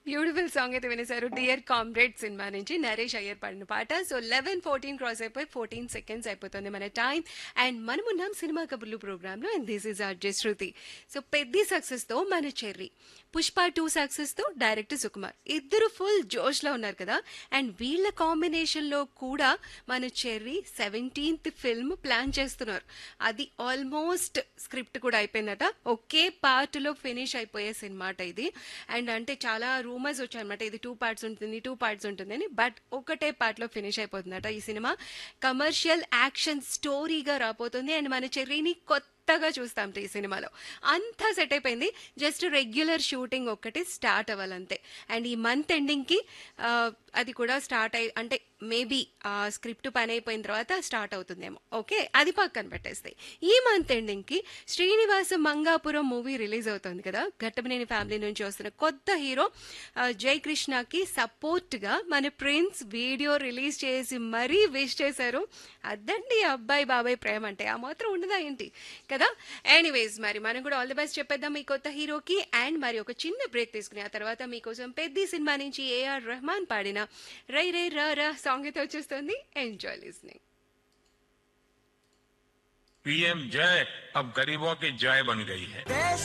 beautiful song అయితే వినేశారు dear comrade cinema నుంచి నరేష్ అయ్యర్ పాడిన పాట సో లెవెన్ ఫోర్టీన్ క్రాస్ అయిపోయి ఫోర్టీన్ సెకండ్స్ అయిపోతుంది మన టైం అండ్ మనమున్నాం సినిమా కబుర్లు ప్రోగ్రామ్ లో and this is RJ Shruti so పెద్ద సక్సెస్ తో మన చెర్రీ పుష్ప టూ సక్సెస్ తో డైరెక్టర్ సుకుమార్ ఇద్దరు ఫుల్ జోష్ లో ఉన్నారు కదా అండ్ వీళ్ళ కాంబినేషన్ లో కూడా మన చెర్రీ సెవెంటీన్త్ ఫిల్మ్ ప్లాన్ చేస్తున్నారు అది ఆల్మోస్ట్ స్క్రిప్ట్ కూడా అయిపోయిందట ఒకే పార్ట్ లో ఫినిష్ అయిపోయే సినిమా అట ఇది అండ్ అంటే చాలా రూమర్స్ వచ్చాయన్నమాట ఇది టూ పార్ట్స్ ఉంటుంది టూ పార్ట్స్ ఉంటుందని బట్ ఒకటే పార్ట్ లో ఫినిష్ అయిపోతుందట ఈ సినిమా కమర్షియల్ యాక్షన్ స్టోరీగా రాబోతుంది అండ్ మన చెర్రీని కొత్తగా చూస్తాం ఈ సినిమాలో అంతా సెట్ అయిపోయింది జస్ట్ రెగ్యులర్ షూటింగ్ ఒక్కటి స్టార్ట్ అవ్వాలంతే అండ్ ఈ మంత్ ఎండింగ్కి అది కూడా స్టార్ట్ అయి అంటే మేబీ ఆ స్క్రిప్ట్ పని అయిపోయిన తర్వాత స్టార్ట్ అవుతుందేమో ఓకే అది పక్కన పెట్టేస్తాయి ఈ మంత్ ఎండింగ్కి శ్రీనివాస మంగాపురం మూవీ రిలీజ్ అవుతుంది కదా ఘట్టమనేని ఫ్యామిలీ నుంచి వస్తున్న కొత్త హీరో ఆ, జై కృష్ణకి సపోర్ట్గా మన ప్రిన్స్ వీడియో రిలీజ్ చేసి మరీ విష్ చేశారు అదండి అబ్బాయి బాబాయ్ ప్రేమ అంటే ఆ మాత్రం ఉండదా ఏంటి కదా ఎనీవేస్ మరి మనం కూడా ఆల్ ది బెస్ట్ చెప్పేద్దాం ఈ కొత్త హీరోకి అండ్ మరి ఒక చిన్న బ్రేక్ తీసుకుని ఆ తర్వాత మీకోసం పెద్ద సినిమా నుంచి ఏఆర్ రెహమాన్ పాడిన రై రే రా రా సాంగ్ అయితే వచ్చేస్తుంది ఎంజాయ్ లిస్నింగ్ पीएम जय अब गरीबों की जय बन गई है देश